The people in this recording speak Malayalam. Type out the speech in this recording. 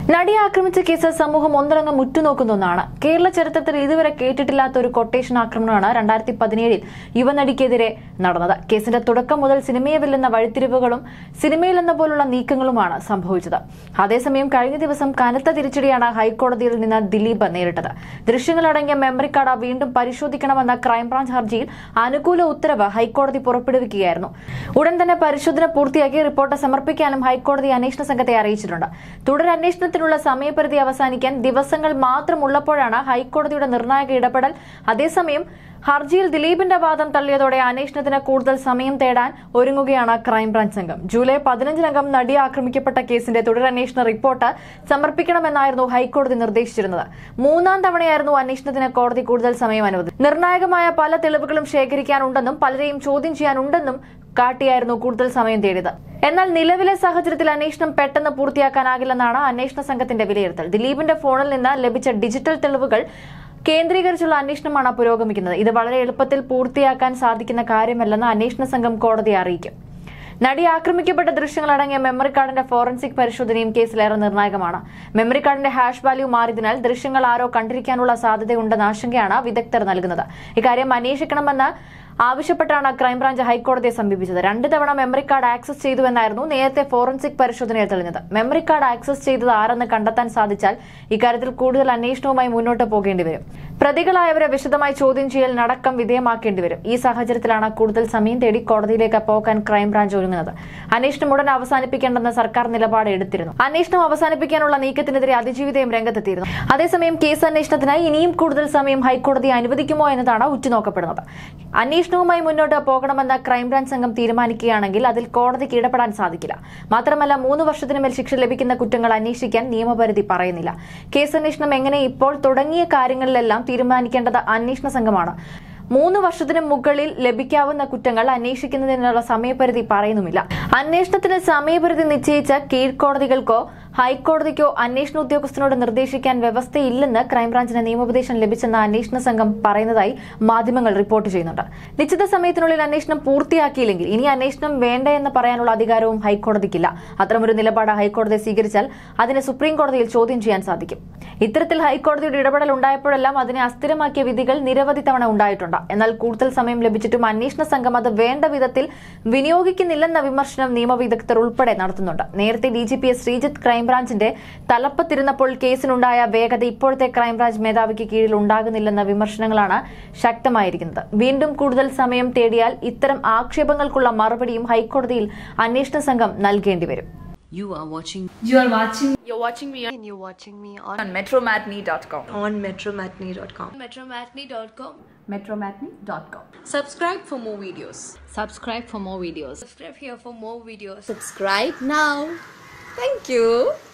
നടിയെ ആക്രമിച്ച കേസ് സമൂഹം ഒന്നടങ്കം ഉറ്റുനോക്കുന്ന ഒന്നാണ് കേരള ചരിത്രത്തിൽ ഇതുവരെ കേട്ടിട്ടില്ലാത്ത ഒരു കൊട്ടേഷൻ ആക്രമണമാണ് രണ്ടായിരത്തി പതിനേഴിൽ യുവനടിക്കെതിരെ നടന്നത് കേസിന്റെ തുടക്കം മുതൽ സിനിമയെ വെല്ലുന്ന വഴിത്തിരിവുകളും സിനിമയിൽ എന്ന പോലുള്ള നീക്കങ്ങളുമാണ് സംഭവിച്ചത് അതേസമയം കഴിഞ്ഞ ദിവസം കനത്ത തിരിച്ചടിയാണ് ഹൈക്കോടതിയിൽ നിന്ന് ദിലീപ് നേരിട്ടത് ദൃശ്യങ്ങളടങ്ങിയ മെമ്മറി കാർഡ് വീണ്ടും പരിശോധിക്കണമെന്ന ക്രൈംബ്രാഞ്ച് ഹർജിയിൽ അനുകൂല ഉത്തരവ് ഹൈക്കോടതി പുറപ്പെടുവിക്കുകയായിരുന്നു ഉടൻ തന്നെ പരിശോധന പൂർത്തിയാക്കി റിപ്പോർട്ട് സമർപ്പിക്കാനും ഹൈക്കോടതി അന്വേഷണ സംഘത്തെ അറിയിച്ചിട്ടുണ്ട് തുടരന്വേഷണത്തിനുള്ള സമയപരിധി അവസാനിക്കാൻ ദിവസങ്ങൾ മാത്രമുള്ളപ്പോഴാണ് ഹൈക്കോടതിയുടെ നിർണായക ഇടപെടൽ അതേസമയം ഹർജിയിൽ ദിലീപിന്റെ വാദം തള്ളിയതോടെ അന്വേഷണത്തിന് കൂടുതൽ സമയം തേടാൻ ഒരുങ്ങുകയാണ് ക്രൈംബ്രാഞ്ച് സംഘം ജൂലൈ പതിനഞ്ചിനകം നടി ആക്രമിക്കപ്പെട്ട കേസിന്റെ തുടരന്വേഷണ റിപ്പോർട്ട് സമർപ്പിക്കണമെന്നായിരുന്നു ഹൈക്കോടതി നിർദ്ദേശിച്ചിരുന്നത് മൂന്നാം തവണയായിരുന്നു അന്വേഷണത്തിന് കോടതി കൂടുതൽ സമയം അനുവദിച്ചത് നിർണായകമായ പല തെളിവുകളും ശേഖരിക്കാനുണ്ടെന്നും പലരെയും ചോദ്യം ചെയ്യാനുണ്ടെന്നും കാട്ടിയായിരുന്നു കൂടുതൽ സമയം തേടിയത് എന്നാൽ നിലവിലെ സാഹചര്യത്തിൽ അന്വേഷണം പെട്ടെന്ന് പൂർത്തിയാക്കാനാകില്ലെന്നാണ് അന്വേഷണ സംഘത്തിന്റെ വിലയിരുത്തൽ ദിലീപിന്റെ ഫോണിൽ നിന്ന് ലഭിച്ച ഡിജിറ്റൽ തെളിവുകൾ കേന്ദ്രീകരിച്ചുള്ള അന്വേഷണമാണ് പുരോഗമിക്കുന്നത് ഇത് വളരെ എളുപ്പത്തിൽ പൂർത്തിയാക്കാൻ സാധിക്കുന്ന കാര്യമല്ലെന്ന് അന്വേഷണ സംഘം കോടതിയെ അറിയിക്കും നടി ആക്രമിക്കപ്പെട്ട ദൃശ്യങ്ങൾ അടങ്ങിയ മെമ്മറി കാർഡിന്റെ ഫോറൻസിക് പരിശോധനയും കേസിലേറെ നിർണായകമാണ് മെമ്മറി കാർഡിന്റെ ഹാഷ് വാല്യൂ മാറിയതിനാൽ ദൃശ്യങ്ങൾ ആരോ കണ്ടിരിക്കാനുള്ള സാധ്യതയുണ്ടെന്ന ആശങ്കയാണ് വിദഗ്ധർ നൽകുന്നത് ഇക്കാര്യം അന്വേഷിക്കണമെന്ന് ആവശ്യപ്പെട്ടാണ് ക്രൈംബ്രാഞ്ച് ഹൈക്കോടതിയെ സമീപിച്ചത് രണ്ട് തവണ മെമ്മറി കാർഡ് ആക്സസ് ചെയ്തുവെന്നായിരുന്നു നേരത്തെ ഫോറൻസിക് പരിശോധനയിൽ തെളിഞ്ഞത് മെമ്മറി കാർഡ് ആക്സസ് ചെയ്തത് ആരെന്ന് കണ്ടെത്താൻ സാധിച്ചാൽ ഇക്കാര്യത്തിൽ കൂടുതൽ അന്വേഷണവുമായി മുന്നോട്ട് പോകേണ്ടി വരും പ്രതികളായവരെ വിശദമായി ചോദ്യം ചെയ്യലിനടക്കം വിധേയമാക്കേണ്ടി വരും ഈ സാഹചര്യത്തിലാണ് കൂടുതൽ സമയം തേടി കോടതിയിലേക്ക് പോകാൻ ക്രൈംബ്രാഞ്ച് ഒരുങ്ങുന്നത് അന്വേഷണം ഉടൻ അവസാനിപ്പിക്കേണ്ടെന്ന് സർക്കാർ നിലപാട് എടുത്തിരുന്നു അന്വേഷണം അവസാനിപ്പിക്കാനുള്ള നീക്കത്തിനെതിരെ അതിജീവിതയും രംഗത്തെത്തിയിരുന്നു അതേസമയം കേസ് അന്വേഷണത്തിനായി ഇനിയും കൂടുതൽ സമയം ഹൈക്കോടതി അനുവദിക്കുമോ എന്നതാണ് ഉറ്റുനോക്കപ്പെടുന്നത് അന്വേഷണവുമായി മുന്നോട്ട് പോകണമെന്ന് ക്രൈംബ്രാഞ്ച് സംഘം തീരുമാനിക്കുകയാണെങ്കിൽ അതിൽ കോടതിക്ക് ഇടപെടാൻ സാധിക്കില്ല മാത്രമല്ല മൂന്ന് വർഷത്തിനു മേൽ ശിക്ഷ ലഭിക്കുന്ന കുറ്റങ്ങൾ അന്വേഷിക്കാൻ നിയമപരിധി പറയുന്നില്ല കേസ് അന്വേഷണം എങ്ങനെ ഇപ്പോൾ തുടങ്ങിയ കാര്യങ്ങളിലെല്ലാം തീരുമാനിക്കേണ്ടത് അന്വേഷണ സംഘമാണ് മൂന്ന് വർഷത്തിന് മുകളിൽ ലഭിക്കാവുന്ന കുറ്റങ്ങൾ അന്വേഷിക്കുന്നതിനുള്ള സമയപരിധി പറയുന്നുമില്ല അന്വേഷണത്തിന് സമയപരിധി നിശ്ചയിച്ച കീഴ്ക്കോടതികൾക്കോ ഹൈക്കോടതിക്കോ അന്വേഷണ ഉദ്യോഗസ്ഥനോട് നിർദ്ദേശിക്കാൻ വ്യവസ്ഥയില്ലെന്ന് ക്രൈംബ്രാഞ്ചിന് നിയമോപദേശം ലഭിച്ചെന്ന അന്വേഷണ സംഘം പറയുന്നതായി മാധ്യമങ്ങൾ റിപ്പോർട്ട് ചെയ്യുന്നുണ്ട് നിശ്ചിത സമയത്തിനുള്ളിൽ അന്വേഷണം പൂർത്തിയാക്കിയില്ലെങ്കിൽ ഇനി അന്വേഷണം വേണ്ട എന്ന് പറയാനുള്ള അധികാരവും ഹൈക്കോടതിക്കില്ല അത്തരമൊരു നിലപാട് ഹൈക്കോടതി സ്വീകരിച്ചാൽ അതിനെ സുപ്രീം കോടതിയിൽ ചോദ്യം ചെയ്യാൻ സാധിക്കും ഇത്തരത്തിൽ ഹൈക്കോടതിയുടെ ഇടപെടൽ ഉണ്ടായപ്പോഴെല്ലാം അതിനെ അസ്ഥിരമാക്കിയ വിധികൾ നിരവധി തവണ ഉണ്ടായിട്ടുണ്ട് എന്നാൽ കൂടുതൽ സമയം ലഭിച്ചിട്ടും അന്വേഷണ സംഘം അത് വേണ്ട വിധത്തിൽ വിനിയോഗിക്കുന്നില്ലെന്ന വിമർശനം നിയമവിദഗ്ധർ ഉൾപ്പെടെ നടത്തുന്നുണ്ട് നേരത്തെ ഡി ജി പി എസ് ശ്രീജിത്ത് ക്രൈംബ്രാഞ്ചിന്റെ തലപ്പത്തിരുന്നപ്പോൾ കേസിനുണ്ടായ വേഗത ഇപ്പോഴത്തെ ക്രൈംബ്രാഞ്ച് മേധാവിക്ക് കീഴിൽ ഉണ്ടാകുന്നില്ലെന്ന വിമർശനങ്ങളാണ് ശക്തമായിരിക്കുന്നത് വീണ്ടും കൂടുതൽ സമയം തേടിയാൽ ഇത്തരം ആക്ഷേപങ്ങൾക്കുള്ള മറുപടിയും ഹൈക്കോടതിയിൽ അന്വേഷണ സംഘം നൽകേണ്ടി വരും You are watching You are watching You're watching me on, and you're watching me on, on metromatney.com. on metromatney.com. Metromatney.com. metromatney.com Subscribe for more videos. subscribe for more videos Subscribe here for more videos. Subscribe now. Thank you.